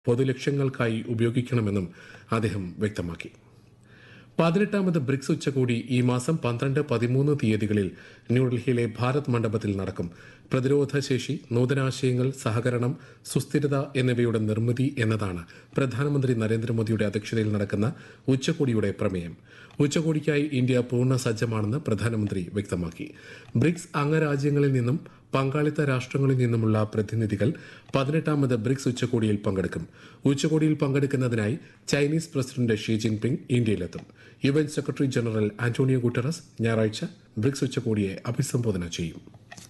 പൊതുലക്ഷ്യങ്ങൾക്കായി ഉപയോഗിക്കണമെന്നും അദ്ദേഹം വ്യക്തമാക്കി പതിനെട്ടാമത് ബ്രിക്സ് ഉച്ചകോടി ഈ മാസം പന്ത്രണ്ട് പതിമൂന്ന് തീയതികളിൽ ന്യൂഡൽഹിയിലെ ഭാരത് മണ്ഡപത്തിൽ നടക്കും പ്രതിരോധ ശേഷി നൂതനാശയങ്ങൾ സഹകരണം സുസ്ഥിരത എന്നിവയുടെ നിർമ്മിതി എന്നതാണ് പ്രധാനമന്ത്രി നരേന്ദ്രമോദിയുടെ അധ്യക്ഷതയിൽ നടക്കുന്ന ഉച്ചകോടിയുടെ പ്രമേയം ഉച്ചകോടിക്കായി ഇന്ത്യ പൂർണ്ണ സജ്ജമാണെന്ന് പ്രധാനമന്ത്രി വ്യക്തമാക്കി ബ്രിക്സ് അംഗരാജ്യങ്ങളിൽ നിന്നും പങ്കാളിത്ത രാഷ്ട്രങ്ങളിൽ നിന്നുമുള്ള പ്രതിനിധികൾ പതിനെട്ടാമത് ബ്രിക്സ് ഉച്ചകോടിയിൽ പങ്കെടുക്കും ഉച്ചകോടിയിൽ പങ്കെടുക്കുന്നതിനായി ചൈനീസ് പ്രസിഡന്റ് ഷീ ജിൻപിങ് ഇന്ത്യയിലെത്തും U N secretary general Antonio Guterres ഞായറാഴ്ച ബ്രിക്സ് ഉച്ചകോടിയെ അഭിസംബോധന ചെയ്യും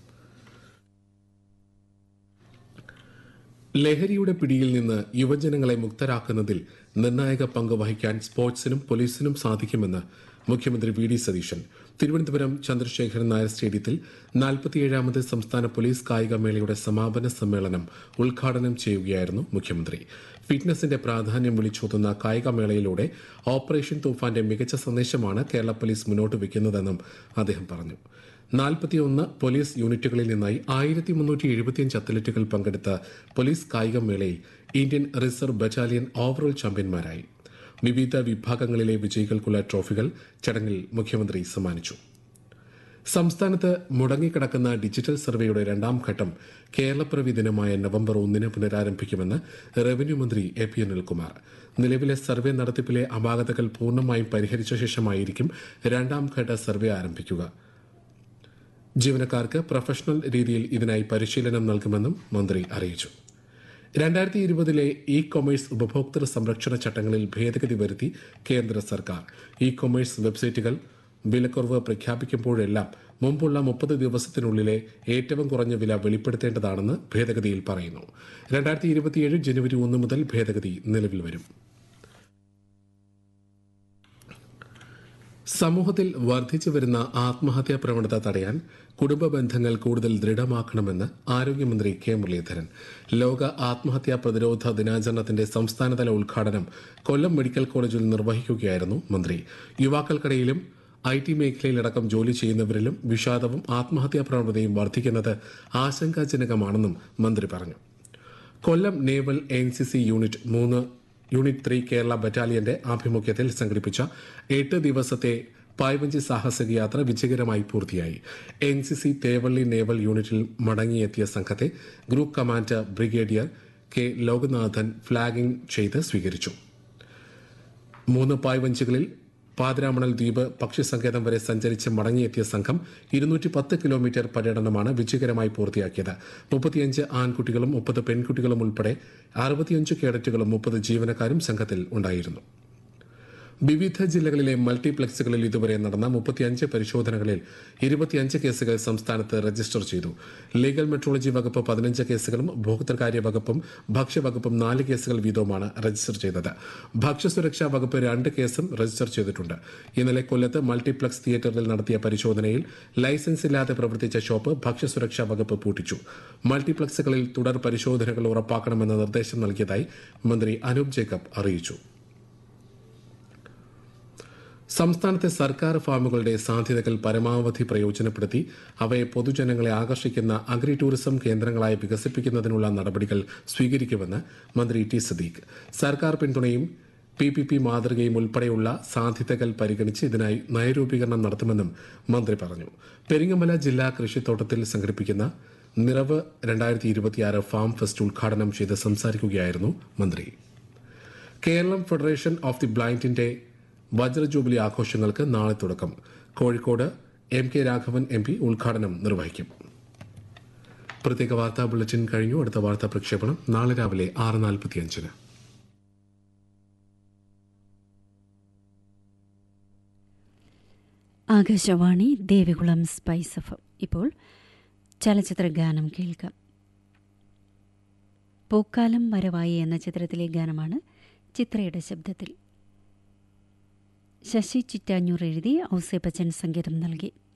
ലഹരിയുടെ പിടിയിൽ നിന്ന് യുവജനങ്ങളെ മുക്തരാക്കുന്നതിൽ നിർണായക പങ്ക് വഹിക്കാൻ സ്പോർട്സിനും പോലീസിനും സാധിക്കുമെന്ന് മുഖ്യമന്ത്രി വി ഡി സതീശൻ തിരുവനന്തപുരം ചന്ദ്രശേഖരൻ നായർ സ്റ്റേഡിയത്തിൽ നാൽപ്പത്തിയേഴാമത് സംസ്ഥാന പോലീസ് കായികമേളയുടെ സമാപന സമ്മേളനം ഉദ്ഘാടനം ചെയ്യുകയായിരുന്നു മുഖ്യമന്ത്രി ഫിറ്റ്നസിന്റെ പ്രാധാന്യം വിളിച്ചോതുന്ന കായികമേളയിലൂടെ ഓപ്പറേഷൻ തൂഫാന്റെ മികച്ച സന്ദേശമാണ് കേരള പോലീസ് മുന്നോട്ട് വയ്ക്കുന്നതെന്നും അദ്ദേഹം പറഞ്ഞു നാൽപ്പത്തിയൊന്ന് പോലീസ് യൂണിറ്റുകളിൽ നിന്നായി ആയിരത്തി മുന്നൂറ്റി എഴുപത്തിയഞ്ച് അത്ലറ്റുകൾ പങ്കെടുത്ത പോലീസ് കായികമേളയിൽ ഇന്ത്യൻ റിസർവ് ബറ്റാലിയൻ ഓവറോൾ ചാമ്പ്യന്മാരായി വിവിധ വിഭാഗങ്ങളിലെ വിജയികൾക്കുള്ള ട്രോഫികൾ ചടങ്ങിൽ മുഖ്യമന്ത്രി സമ്മാനിച്ചു സംസ്ഥാനത്ത് മുടങ്ങിക്കിടക്കുന്ന ഡിജിറ്റൽ സർവേയുടെ രണ്ടാം ഘട്ടം കേരളപ്പിറവി ദിനമായ നവംബർ ഒന്നിന് പുനരാരംഭിക്കുമെന്ന് റവന്യൂ മന്ത്രി എ പി അനിൽകുമാർ നിലവിലെ സർവേ നടത്തിപ്പിലെ അപാകതകൾ പൂർണ്ണമായും പരിഹരിച്ച ശേഷമായിരിക്കും രണ്ടാം ഘട്ട സർവേ ആരംഭിക്കുക ജീവനക്കാർക്ക് പ്രൊഫഷണൽ രീതിയിൽ ഇതിനായി പരിശീലനം നൽകുമെന്നും മന്ത്രി അറിയിച്ചു രണ്ടായിരത്തി ഇരുപതിലെ ഇ കൊമേഴ്സ് ഉപഭോക്തൃ സംരക്ഷണ ചട്ടങ്ങളിൽ ഭേദഗതി വരുത്തി കേന്ദ്ര സർക്കാർ ഇ കൊമേഴ്സ് വെബ്സൈറ്റുകൾ വിലക്കുറവ് പ്രഖ്യാപിക്കുമ്പോഴെല്ലാം മുമ്പുള്ള മുപ്പത് ദിവസത്തിനുള്ളിലെ ഏറ്റവും കുറഞ്ഞ വില വെളിപ്പെടുത്തേണ്ടതാണെന്ന് ഭേദഗതിയിൽ പറയുന്നു രണ്ടായിരത്തി ഇരുപത്തിയേഴ് ജനുവരി ഒന്ന് മുതൽ ഭേദഗതി നിലവിൽ വരും സമൂഹത്തിൽ വർദ്ധിച്ചു വരുന്ന ആത്മഹത്യാ പ്രവണത തടയാൻ കുടുംബ ബന്ധങ്ങൾ കൂടുതൽ ദൃഢമാക്കണമെന്ന് ആരോഗ്യമന്ത്രി കെ മുരളീധരൻ ലോക ആത്മഹത്യാ പ്രതിരോധ ദിനാചരണത്തിന്റെ സംസ്ഥാനതല ഉദ്ഘാടനം കൊല്ലം മെഡിക്കൽ കോളേജിൽ നിർവഹിക്കുകയായിരുന്നു മന്ത്രി യുവാക്കൾക്കിടയിലും ഐ ടി മേഖലയിലടക്കം ജോലി ചെയ്യുന്നവരിലും വിഷാദവും ആത്മഹത്യാ പ്രവണതയും വർദ്ധിക്കുന്നത് ആശങ്കാജനകമാണെന്നും മന്ത്രി പറഞ്ഞു Kollam naval N C C unit മൂന്ന് യൂണിറ്റ് ത്രീ കേരള ബറ്റാലിയന്റെ ആഭിമുഖ്യത്തിൽ സംഘടിപ്പിച്ച എട്ട് ദിവസത്തെ പായ്വഞ്ചി സാഹസിക യാത്ര വിജയകരമായി പൂർത്തിയായി N C C Thevally naval യൂണിറ്റിൽ മടങ്ങിയെത്തിയ സംഘത്തെ group commander brigadier K Loganathan flagging ചെയ്ത് സ്വീകരിച്ചു മൂന്ന് പായ്വഞ്ചികളിൽ പാതിരാമണൽ ദ്വീപ് പക്ഷി സങ്കേതം വരെ സഞ്ചരിച്ച് മടങ്ങിയെത്തിയ സംഘം ഇരുന്നൂറ്റി പത്ത് കിലോമീറ്റർ പര്യടനമാണ് വിജയകരമായി പൂർത്തിയാക്കിയത് മുപ്പത്തിയഞ്ച് ആൺകുട്ടികളും മുപ്പത് പെൺകുട്ടികളും ഉൾപ്പെടെ അറുപത്തിയഞ്ച് കേഡറ്റുകളും മുപ്പത് ജീവനക്കാരും സംഘത്തിൽ ഉണ്ടായിരുന്നു വിവിധ ജില്ലകളിലെ മൾട്ടിപ്ലക്സുകളിൽ ഇതുവരെ നടന്ന മുപ്പത്തിയഞ്ച് പരിശോധനകളിൽ ഇരുപത്തിയഞ്ച് കേസുകൾ സംസ്ഥാനത്ത് രജിസ്റ്റർ ചെയ്തു ലീഗൽ മെട്രോളജി വകുപ്പ് പതിനഞ്ച് കേസുകളും ഉപഭോക്തൃകാര്യ വകുപ്പും ഭക്ഷ്യവകുപ്പും നാല് കേസുകൾ വീതവുമാണ് രജിസ്റ്റർ ചെയ്തത് ഭക്ഷ്യസുരക്ഷാ വകുപ്പ് രണ്ട് കേസും രജിസ്റ്റർ ചെയ്തിട്ടുണ്ട് ഇന്നലെ കൊല്ലത്ത് മൾട്ടിപ്ലക്സ് തിയേറ്ററിൽ നടത്തിയ പരിശോധനയിൽ ലൈസൻസ് ഇല്ലാതെ പ്രവർത്തിച്ച ഷോപ്പ് ഭക്ഷ്യസുരക്ഷാ വകുപ്പ് പൂട്ടിച്ചു മൾട്ടിപ്ലക്സുകളിൽ തുടർ പരിശോധനകൾ ഉറപ്പാക്കണമെന്ന നിർദ്ദേശം നൽകിയതായി മന്ത്രി അനൂപ് ജേക്കബ് അറിയിച്ചു സംസ്ഥാനത്തെ സർക്കാർ ഫാമുകളുടെ സാധ്യതകൾ പരമാവധി പ്രയോജനപ്പെടുത്തി അവയെ പൊതുജനങ്ങളെ ആകർഷിക്കുന്ന അഗ്രി ടൂറിസം കേന്ദ്രങ്ങളായി വികസിപ്പിക്കുന്നതിനുള്ള നടപടികൾ സ്വീകരിക്കുമെന്ന് മന്ത്രി ടി സദീഖ് സർക്കാർ പിന്തുണയും പി പി പി മാതൃകയും ഉൾപ്പെടെയുള്ള സാധ്യതകൾ പരിഗണിച്ച് ഇതിനായി നയരൂപീകരണം നടത്തുമെന്നും മന്ത്രി പറഞ്ഞു പെരിങ്ങമല ജില്ലാ കൃഷിത്തോട്ടത്തിൽ സംഘടിപ്പിക്കുന്ന നിറവ് രണ്ടായിരത്തി ഇരുപത്തിയാറ് ഫാം ഫെസ്റ്റ് ഉദ്ഘാടനം ചെയ്ത് സംസാരിക്കുകയായിരുന്നു മന്ത്രി കേരളം ഫെഡറേഷൻ ഓഫ് ദി ബ്ലൈൻഡിന്റെ വജ്ര ജൂബിലി ആഘോഷങ്ങൾക്ക് നാളെ തുടക്കം Kozhikode M K Raghavan M P ഉദ്ഘാടനം നിർവഹിക്കും പ്രത്യേക വാർത്താ ബുള്ളറ്റിൻ കഴിഞ്ഞു അടുത്ത വാർത്താ പ്രക്ഷേപണം നാളെ രാവിലെ ആറ് നാൽപ്പത്തിയഞ്ചിന് ആകാശവാണി ദേവികുളം സ്പൈസ് എഫ് ഇപ്പോൾ ചലച്ചിത്ര ഗാനം കേൾക്കാം പൂക്കാലം വരവായി എന്ന ചിത്രത്തിലെ ഗാനമാണ് ചിത്രയുടെ ശബ്ദത്തിൽ ശശി ചിറ്റാഞ്ഞൂർ എഴുതി ഔസേപ്പച്ചൻ സംഗീതം നൽകി